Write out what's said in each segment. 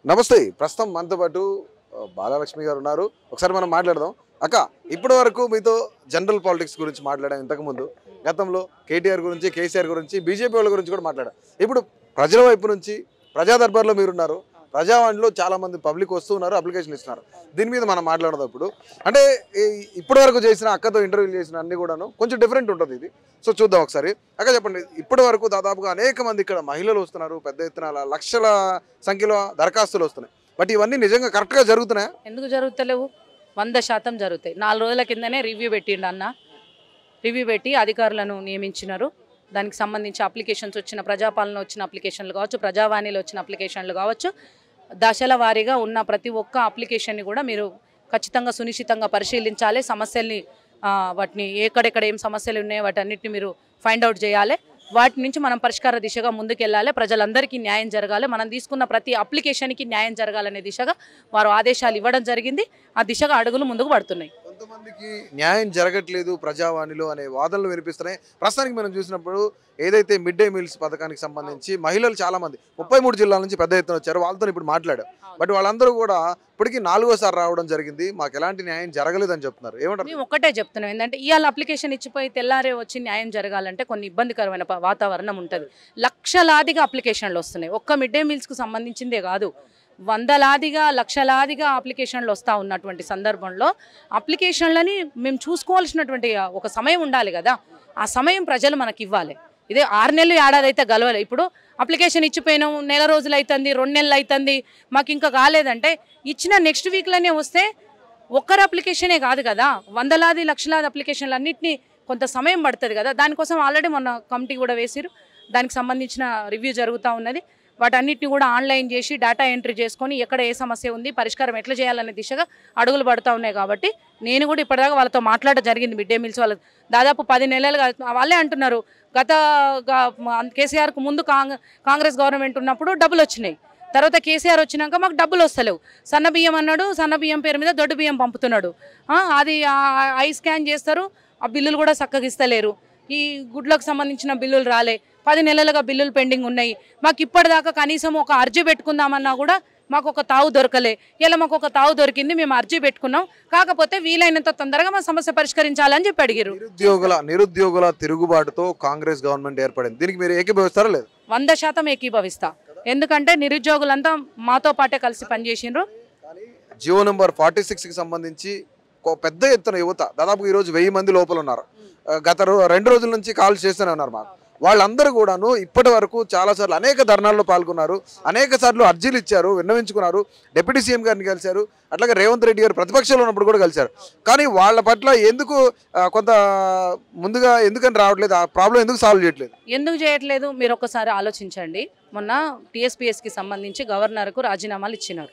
నమస్తే ప్రస్తుతం మనతో పాటు ఆ, బాలలక్ష్మి గారు ఉన్నారు ఒకసారి మనం మాట్లాడదాం అక్క ఇప్పటి వరకు మీతో జనరల్ పాలిటిక్స్ గురించి మాట్లాడాం ఇంతకుముందు గతంలో కేటీఆర్ గురించి కేసీఆర్ గురించి బీజేపీ వాళ్ళ గురించి కూడా మాట్లాడాం ఇప్పుడు ప్రజల వైపు నుంచి ప్రజా దర్బార్లో మీరున్నారు ప్రజావాణిలో చాలా మంది పబ్లిక్ వస్తూ ఉన్నారు అప్లికేషన్ ఇస్తున్నారు దీని మీద మనం మాట్లాడదాం ఇప్పుడు అంటే ఈ- ఇప్పటి వరకు చేసిన అక్కతో ఇంటర్వ్యూ చేసిన అన్ని కూడాను కొంచెం డిఫరెంట్ ఉంటుంది ఇది సో చూద్దాం ఒకసారి అక్క చెప్పండి ఇప్పటి వరకు దాదాపుగా అనేక మంది ఇక్కడ మహిళలు వస్తున్నారు పెద్ద ఎత్తున అలా లక్షల సంఖ్యలో దరఖాస్తులు వస్తున్నాయి బట్ ఇవన్నీ నిజంగా కరెక్ట్గా జరుగుతున్నాయా ఎందుకు జరుగుతలేవు వంద శాతం జరుగుతాయి నాలుగు రోజుల కిందనే రివ్యూ పెట్టిండు అన్న రివ్యూ పెట్టి అధికారులను నియమించినారు దానికి సంబంధించి అప్లికేషన్స్ వచ్చిన ప్రజాపాలన వచ్చిన అప్లికేషన్లు కావచ్చు ప్రజావాణిలో వచ్చిన అప్లికేషన్లు కావచ్చు దశల వారీగా ఉన్న ప్రతి ఒక్క అప్లికేషన్ని కూడా మీరు ఖచ్చితంగా సునిశ్చితంగా పరిశీలించాలి సమస్యల్ని ఆ, వాటిని ఎక్కడెక్కడ ఏం సమస్యలు ఉన్నాయో వాటన్నిటిని మీరు ఫైండ్ అవుట్ చేయాలి వాటి నుంచి మనం పరిష్కార దిశగా ముందుకెళ్ళాలి ప్రజలందరికీ న్యాయం జరగాలి మనం తీసుకున్న ప్రతి అప్లికేషన్కి న్యాయం జరగాలనే దిశగా వారు ఆదేశాలు ఇవ్వడం జరిగింది ఆ దిశగా అడుగులు ముందుకు పడుతున్నాయి కొంతమందికి న్యాయం జరగట్లేదు ప్రజావాణిలో అనే వాదనలు వినిపిస్తున్నాయి ప్రస్తుతానికి మనం చూసినప్పుడు ఏదైతే మిడ్ డే మీల్స్ పథకానికి సంబంధించి మహిళలు చాలా మంది ముప్పై మూడు జిల్లాల నుంచి పెద్ద ఎత్తున వచ్చారు వాళ్ళతో ఇప్పుడు మాట్లాడాం బట్ వాళ్ళందరూ కూడా ఇప్పటికీ నాలుగోసారి రావడం జరిగింది మాకు ఎలాంటి న్యాయం జరగలేదని చెప్తున్నారు ఏమంటారు మేము ఒక్కటే చెప్తున్నాం ఏంటంటే ఇవాళ అప్లికేషన్ ఇచ్చిపోయి తెల్లారే వచ్చి న్యాయం జరగాలంటే కొన్ని ఇబ్బందికరమైన ప- వాతావరణం ఉంటుంది లక్షలాదిగా అప్లికేషన్లు వస్తున్నాయి ఒక్క మిడ్ డే మీల్స్కు సంబంధించిందే కాదు వందలాదిగా లక్షలాదిగా అప్లికేషన్లు వస్తూ ఉన్నటువంటి సందర్భంలో అప్లికేషన్లని మేము చూసుకోవాల్సినటువంటి ఒక సమయం ఉండాలి కదా ఆ సమయం ప్రజలు మనకి ఇవ్వాలి ఇదే ఆరు నెలలు ఏడాది అయితే గలవలే ఇప్పుడు అప్లికేషన్ ఇచ్చిపోయినాం నెల రోజులు అవుతుంది రెండు నెలలు అవుతుంది మాకు ఇంకా కాలేదంటే ఇచ్చిన నెక్స్ట్ వీక్లోనే వస్తే ఒక్కరు అప్లికేషనే కాదు కదా వందలాది లక్షలాది అప్లికేషన్లు అన్నింటినీ కొంత సమయం పడుతుంది కదా దానికోసం ఆల్రెడీ మొన్న కమిటీ కూడా వేసిరు దానికి సంబంధించిన రివ్యూ జరుగుతూ ఉన్నది వాటన్నిటిని కూడా ఆన్లైన్ చేసి డేటా ఎంట్రీ చేసుకొని ఎక్కడ ఏ సమస్య ఉంది పరిష్కారం ఎట్లా చేయాలనే దిశగా అడుగులు పడుతూ ఉన్నాయి కాబట్టి నేను కూడా ఇప్పటిదాకా వాళ్ళతో మాట్లాడడం జరిగింది మిడ్ డే మీల్స్ వాళ్ళ దాదాపు పది నెలలుగా వాళ్ళే అంటున్నారు గత గా- మ- కేసీఆర్కు ముందు కాంగ్ కాంగ్రెస్ గవర్నమెంట్ ఉన్నప్పుడు డబ్బులు వచ్చినాయి తర్వాత కేసీఆర్ వచ్చినాక మాకు డబ్బులు వస్తలేవు సన్న బియ్యం అన్నాడు సన్న బియ్యం పేరు మీద దొడ్డు బియ్యం పంపుతున్నాడు ఆ, అది ఆ, ఐ స్కాన్ చేస్తారు ఆ బిల్లులు కూడా చక్కగా ఇస్తలేరు ఈ గుడ్లకు సంబంధించిన బిల్లులు రాలే పది నెలలుగా బిల్లులు పెండింగ్ ఉన్నాయి మాకు ఇప్పటిదాకా కనీసం ఒక అర్జీ పెట్టుకుందామన్నా కూడా మాకు ఒక తావు దొరకలే ఇలా మాకు ఒక తావు దొరికింది మేము అర్జీ పెట్టుకున్నాం కాకపోతే వీలైనంత తొందరగా మా సమస్య పరిష్కరించాలని చెప్పి అడిగారు నిరుద్యోగుల నిరుద్యోగుల తిరుగుబాటుతో కాంగ్రెస్ గవర్నమెంట్ ఏర్పడింది దీనికి మీరు ఏకీభవిస్తారా లేదు వంద శాతం ఏకీభవిస్తా ఎందుకంటే నిరుద్యోగులంతా మాతో పాటే కలిసి పనిచేసిండ్రు జియో నెంబర్ ఫార్టీ సిక్స్కి సంబంధించి ఒక పెద్ద ఎత్తున యువత దాదాపు ఈ రోజు వెయ్యి మంది లోపల ఉన్నారు ఆ, గత రో- రెండు రోజుల నుంచి కాల్ చేస్తూనే ఉన్నారు మాకు వాళ్ళందరూ కూడాను ఇప్పటి వరకు చాలాసార్లు అనేక ధర్నాల్లో పాల్గొన్నారు అనేక సార్లు అర్జీలు ఇచ్చారు విన్నవించుకున్నారు డిప్యూటీ సీఎం గారిని కలిశారు అట్లాగే రేవంత్ రెడ్డి గారు ప్రతిపక్షంలో ఉన్నప్పుడు కూడా కలిశారు కానీ వాళ్ళ పట్ల ఎందుకు ఆ, కొంత ముందుగా ఎందుకని రావట్లేదు ఆ ప్రాబ్లం ఎందుకు సాల్వ్ చేయట్లేదు ఎందుకు చేయట్లేదు మీరు ఒకసారి ఆలోచించండి మొన్న టీఎస్పీఎస్కి సంబంధించి గవర్నర్కు రాజీనామాలు ఇచ్చినారు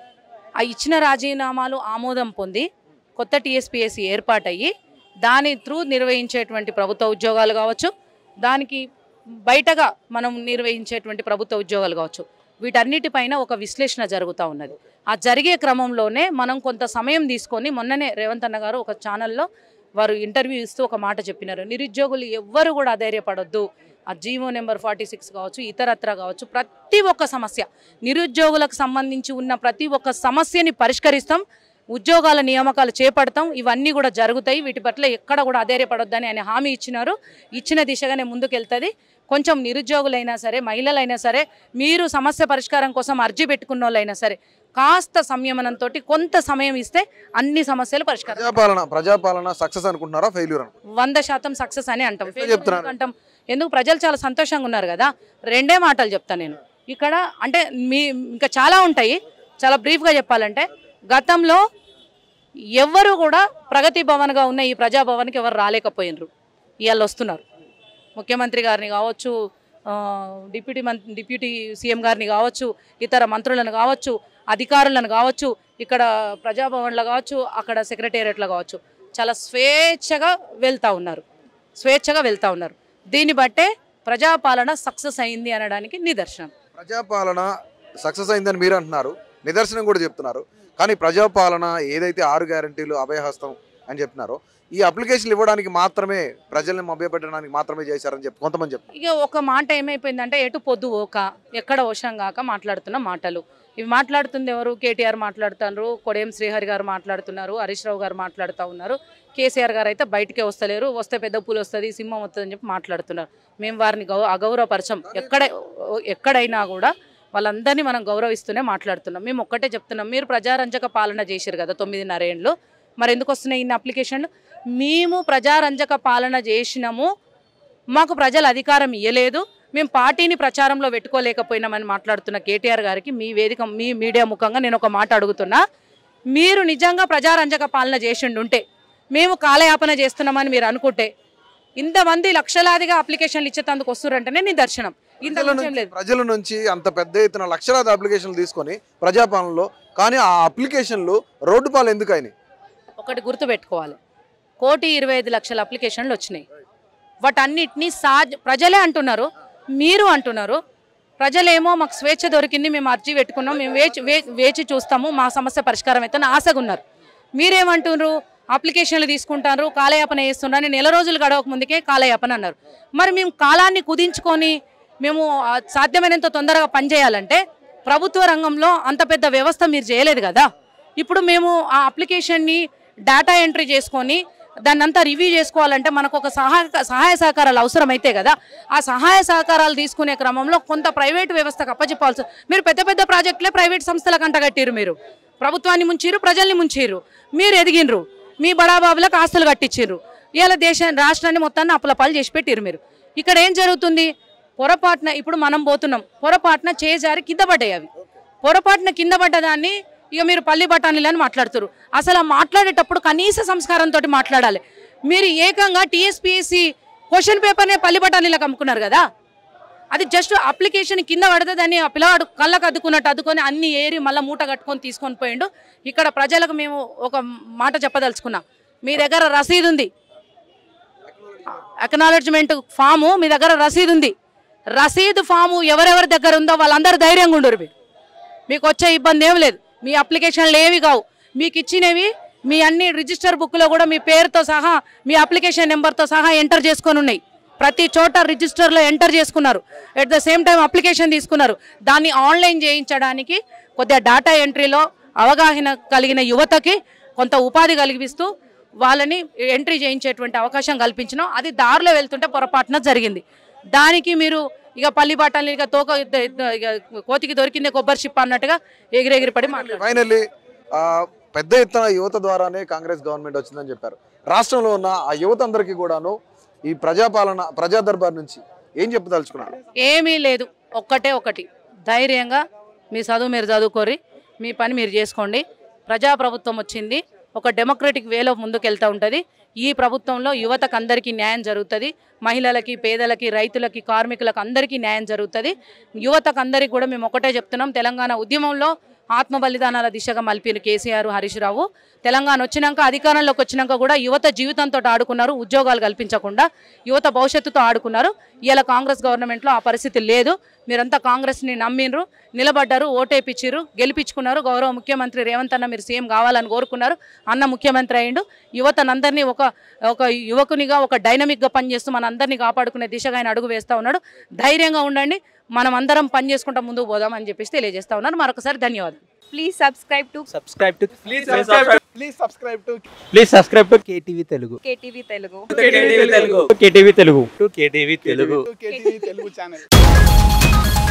ఆ ఇచ్చిన రాజీనామాలు ఆమోదం పొంది కొత్త టీఎస్పీఎస్సి ఏర్పాటయ్యి దాని త్రూ నిర్వహించేటువంటి ప్రభుత్వ ఉద్యోగాలు కావచ్చు దానికి బయటగా మనం నిర్వహించేటువంటి ప్రభుత్వ ఉద్యోగాలు కావచ్చు వీటన్నిటిపైన ఒక విశ్లేషణ జరుగుతూ ఉన్నది ఆ జరిగే క్రమంలోనే మనం కొంత సమయం తీసుకొని మొన్ననే రేవంత్ అన్న గారు ఒక ఛానల్లో వారు ఇంటర్వ్యూ ఇస్తూ ఒక మాట చెప్పినారు నిరుద్యోగులు ఎవ్వరు కూడా అధైర్యపడొద్దు ఆ జీవో నెంబర్ ఫార్టీ సిక్స్ కావచ్చు ఇతరత్ర కావచ్చు ప్రతి ఒక్క సమస్య నిరుద్యోగులకు సంబంధించి ఉన్న ప్రతి ఒక్క సమస్యని పరిష్కరిస్తాం ఉద్యోగాల నియామకాలు చేపడతాం ఇవన్నీ కూడా జరుగుతాయి వీటి పట్ల ఎక్కడ కూడా అధైర్యపడొద్దని ఆయన హామీ ఇచ్చినారు ఇచ్చిన దిశగానే ముందుకెళ్తుంది కొంచెం నిరుద్యోగులైనా సరే మహిళలైనా సరే మీరు సమస్య పరిష్కారం కోసం అర్జీ పెట్టుకున్న వాళ్ళైనా సరే కాస్త సంయమనంతో కొంత సమయం ఇస్తే అన్ని సమస్యలు పరిష్కారం ప్రజాపాలన ప్రజాపాలన సక్సెస్ అనుకుంటున్నారా ఫెయిల్యూర్ అనుకుంటున్నారా వంద శాతం సక్సెస్ అని అంటాం ఎట్లా చెప్తున్నారు? ఎందుకు అంటాం ఎందుకు ప్రజలు చాలా సంతోషంగా ఉన్నారు కదా రెండే మాటలు చెప్తాను నేను ఇక్కడ అంటే మీ ఇంకా చాలా ఉంటాయి చాలా బ్రీఫ్గా చెప్పాలంటే గతంలో ఎవ్వరు కూడా ప్రగతి భవన్గా ఉన్న ఈ ప్రజాభవన్కి ఎవరు రాలేకపోయినరు ఇవాళ వస్తున్నారు ముఖ్యమంత్రి గారిని కావచ్చు ఆ, డిప్యూటీ మంత్రి డిప్యూటీ సీఎం గారిని కావచ్చు ఇతర మంత్రులను కావచ్చు అధికారులను కావచ్చు ఇక్కడ ప్రజాభవన్లో కావచ్చు అక్కడ సెక్రటేరియట్లో కావచ్చు చాలా స్వేచ్ఛగా వెళ్తూ ఉన్నారు స్వేచ్ఛగా వెళ్తూ ఉన్నారు దీన్ని బట్టే ప్రజాపాలన సక్సెస్ అయింది అనడానికి నిదర్శనం ప్రజాపాలన సక్సెస్ అయిందని మీరు అంటున్నారు నిదర్శనం కూడా చెప్తున్నారు కానీ ప్రజాపాలన ఏదైతే ఆరు గ్యారంటీలు అభయహస్తం అని చెప్తున్నారో ఈ అప్లికేషన్లు ఇవ్వడానికి మాత్రమే ప్రజల్ని మభ్యపెట్టడానికి మాత్రమే చేశారని చెప్పి కొంతమంది చెప్తున్నారు ఇక ఒక మాట ఏమైపోయిందంటే ఎటు పొద్దు ఓక ఎక్కడ ఓషం కాక మాట్లాడుతున్న మాటలు ఇవి మాట్లాడుతుంది ఎవరు కేటీఆర్ మాట్లాడుతున్నారు కొడేం శ్రీహరి గారు మాట్లాడుతున్నారు హరీష్ రావు గారు మాట్లాడుతూ ఉన్నారు కేసీఆర్ గారు అయితే బయటికే వస్తలేరు వస్తే పెద్ద పూలు వస్తుంది సింహం వస్తుంది అని చెప్పి మాట్లాడుతున్నారు మేము వారిని గౌ అగౌరవపరచం ఎక్కడ ఎక్కడైనా కూడా వాళ్ళందరినీ మనం గౌరవిస్తూనే మాట్లాడుతున్నాం మేము ఒక్కటే చెప్తున్నాం మీరు ప్రజారంజక పాలన చేశారు కదా తొమ్మిదిన్నర ఏళ్ళు మరి ఎందుకు వస్తున్నాయి ఇన్ని అప్లికేషన్లు మేము ప్రజారంజక పాలన చేసినాము మాకు ప్రజలు అధికారం ఇవ్వలేదు మేము పార్టీని ప్రచారంలో పెట్టుకోలేకపోయినామని మాట్లాడుతున్న కేటీఆర్ గారికి మీ వేదిక మీ మీడియా ముఖంగా నేను ఒక మాట అడుగుతున్నా మీరు నిజంగా ప్రజారంజక పాలన చేసిండుంటే మేము కాలయాపన చేస్తున్నామని మీరు అనుకుంటే ఇంతమంది లక్షలాదిగా అప్లికేషన్లు ఇచ్చేందుకు వస్తురంటేనే నీ దర్శనం ఇంత ప్రజల విషయం నుంచి లేదు ప్రజల నుంచి అంత పెద్ద ఎత్తున లక్షలాది అప్లికేషన్లు తీసుకొని ప్రజాపాలనలో కానీ ఆ అప్లికేషన్లు రోడ్డు పాలు ఎందుకు అయినాయి ఒకటి గుర్తుపెట్టుకోవాలి కోటి ఇరవై ఐదు లక్షల అప్లికేషన్లు వచ్చినాయి వాటన్నిటినీ సాజ్ ప్రజలే అంటున్నారు మీరు అంటున్నారు ప్రజలేమో మాకు స్వేచ్ఛ దొరికింది మేము అర్జీ పెట్టుకున్నాం మేము వేచి వే- వేచి చూస్తాము మా సమస్య పరిష్కారం అయితే ఆశగా ఉన్నారు మీరేమంటున్నారు అప్లికేషన్లు తీసుకుంటారు కాలయాపన చేస్తున్నారు నెల రోజులు గడవక ముందుకే కాలయాపన అన్నారు మరి మేము కాలాన్ని కుదించుకొని మేము ఆ, సాధ్యమైనంత తొందరగా పనిచేయాలంటే ప్రభుత్వ రంగంలో అంత పెద్ద వ్యవస్థ మీరు చేయలేదు కదా ఇప్పుడు మేము ఆ అప్లికేషన్ని డేటా ఎంట్రీ చేసుకొని దాన్ని అంతా రివ్యూ చేసుకోవాలంటే మనకు ఒక సహాయ సహాయ సహకారాలు అవసరమైతే కదా ఆ సహాయ సహకారాలు తీసుకునే క్రమంలో కొంత ప్రైవేట్ వ్యవస్థకు అప్పచెప్పాల్సి మీరు పెద్ద పెద్ద ప్రాజెక్టులే ప్రైవేట్ సంస్థలకు అంటగట్టిరు మీరు ప్రభుత్వాన్ని ముంచిరు ప్రజల్ని ముంచిరు మీరు ఎదిగినరు మీ బడాబాబులకు ఆస్తులు కట్టించారు ఇవాళ దేశ రాష్ట్రాన్ని మొత్తాన్ని అప్పుల పాలు చేసి పెట్టిరు మీరు ఇక్కడ ఏం జరుగుతుంది పొరపాటున ఇప్పుడు మనం పోతున్నాం పొరపాటున చేజారి కింద పడ్డాయి అవి పొరపాటున కింద పడ్డదాన్ని ఇక మీరు పల్లి బఠానీలు అని మాట్లాడుతారు అసలు ఆ మాట్లాడేటప్పుడు కనీస సంస్కారంతో మాట్లాడాలి మీరు ఏకంగా టీఎస్పీఎస్సి క్వశ్చన్ పేపర్నే పల్లి బఠానీలకు అమ్ముకున్నారు కదా అది జస్ట్ అప్లికేషన్ కింద పడితే దాన్ని ఆ పిల్లవాడు కళ్ళకు అద్దుకున్నట్టు అద్దుకొని అన్ని ఏరి మళ్ళీ మూట కట్టుకొని తీసుకొని పోయిండు ఇక్కడ ప్రజలకు మేము ఒక మాట చెప్పదలుచుకున్నాం మీ దగ్గర రసీదు ఉంది అక్నాలెడ్జ్మెంట్ ఫాము మీ దగ్గర రసీదు ఉంది రసీదు ఫాము ఎవరెవరి దగ్గర ఉందో వాళ్ళందరూ ధైర్యంగా ఉండరు మీరు మీకు వచ్చే ఇబ్బంది ఏం లేదు మీ అప్లికేషన్లు ఏవి కావు మీకు ఇచ్చినవి మీ అన్ని రిజిస్టర్ బుక్లో కూడా మీ పేరుతో సహా మీ అప్లికేషన్ నెంబర్తో సహా ఎంటర్ చేసుకొని ఉన్నాయి ప్రతి చోట రిజిస్టర్లో ఎంటర్ చేసుకున్నారు at the same time application తీసుకున్నారు దాన్ని ఆన్లైన్ చేయించడానికి కొద్దిగా డేటా ఎంట్రీలో అవగాహన కలిగిన యువతకి కొంత ఉపాధి కలిగిస్తూ వాళ్ళని ఎంట్రీ చేయించేటువంటి అవకాశం కల్పించినాం అది దారిలో వెళ్తుంటే పొరపాటున జరిగింది దానికి మీరు ఇక పల్లి బాటలు ఇక తోక ఇక కోతికి దొరికిందే కొబ్బరి చిప్ప అన్నట్టుగా ఎగిరెగిరి పడి మాట్లాడారు ఫైనల్లీ పెద్ద ఎత్తున యువత ద్వారానే కాంగ్రెస్ గవర్నమెంట్ వచ్చిందని చెప్పారు రాష్ట్రంలో ఉన్న ఆ యువత అందరికీ కూడాను ఈ ప్రజాపాలన ప్రజా దర్బార్ నుంచి ఏం చెప్పదలుచుకున్నారు ఏమీ లేదు ఒక్కటే ఒకటి ధైర్యంగా మీ చదువు మీరు చదువుకోరి మీ పని మీరు చేసుకోండి ప్రజాప్రభుత్వం వచ్చింది ఒక డెమోక్రటిక్ వేలో ముందుకు వెళ్తూ ఉంటుంది ఈ ప్రభుత్వంలో యువతకు అందరికీ న్యాయం జరుగుతుంది మహిళలకి పేదలకి రైతులకి కార్మికులకు అందరికీ న్యాయం జరుగుతుంది యువతకు అందరికీ కూడా మేము ఒకటే చెప్తున్నాం తెలంగాణ ఉద్యమంలో ఆత్మ బలిదానాల దిశగా మలిపిన కేసీఆర్ హరీష్ రావు తెలంగాణ వచ్చినాక అధికారంలోకి వచ్చినాక కూడా యువత జీవితంతో ఆడుకున్నారు ఉద్యోగాలు కల్పించకుండా యువత భవిష్యత్తుతో ఆడుకున్నారు ఇలా కాంగ్రెస్ గవర్నమెంట్లో ఆ పరిస్థితి లేదు మీరంతా కాంగ్రెస్ని నమ్మిండ్రు నిలబడ్డారు ఓటేపిచ్చిర్రు గెలిపించుకున్నారు గౌరవ ముఖ్యమంత్రి రేవంత్ అన్న మీరు సీఎం కావాలని కోరుకున్నారు అన్న ముఖ్యమంత్రి అయిండు యువతనందరినీ ఒక ఒక యువకునిగా ఒక డైనమిక్గా పనిచేస్తూ మన అందరినీ కాపాడుకునే దిశగా ఆయన అడుగు వేస్తూ ఉన్నాడు ధైర్యంగా ఉండండి మనం అందరం పని చేసుకుంటా ముందుకు పోదాం అని చెప్పేసి తెలియజేస్తా ఉన్నారు మరొకసారి ధన్యవాదాలు Please subscribe to subscribe to Please subscribe to please subscribe to please subscribe to KTV Telugu KTV Telugu. KTV Telugu KTV Telugu to KTV Telugu KTV Telugu channel.